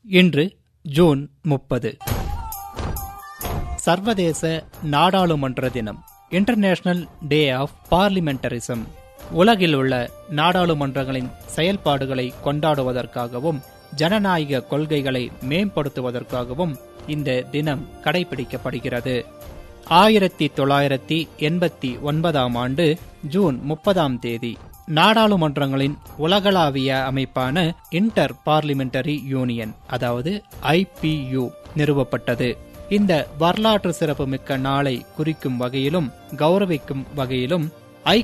இன்று ஜூன் முப்பது சர்வதேச நாடாளுமன்ற தினம் இன்டர்நேஷனல் டே ஆஃப் பார்லிமெண்டரிசம் உலகில் உள்ள நாடாளுமன்றங்களின் செயல்பாடுகளை கொண்டாடுவதற்காகவும் ஜனநாயக கொள்கைகளை மேம்படுத்துவதற்காகவும் இந்த தினம் கடைபிடிக்கப்படுகிறது ஆயிரத்தி தொள்ளாயிரத்தி எண்பத்தி ஒன்பதாம் ஆண்டு ஜூன் முப்பதாம் தேதி நாடாளுமன்றங்களின் உலகளாவிய அமைப்பான இன்டர் பார்லிமெண்டரி யூனியன் அதாவது ஐபியு நிறுவப்பட்டது இந்த வரலாற்று சிறப்புமிக்க நாளை குறிக்கும் வகையிலும் கௌரவிக்கும் வகையிலும்